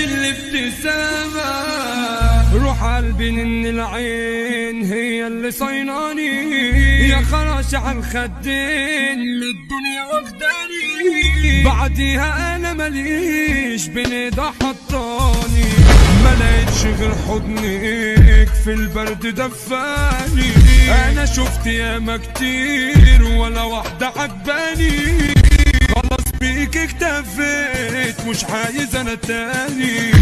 الابتسامة روح قلبي ان العين هي اللي صيناني يا خراش على الخدين الدنيا واخداني بعديها انا ماليش بين ايدها حطاني ما لقيتش غير حضنك في البرد دفاني انا شفت ياما كتير ولا واحدة عجباني خلاص بيك اكتفيت مش عايز انا تاني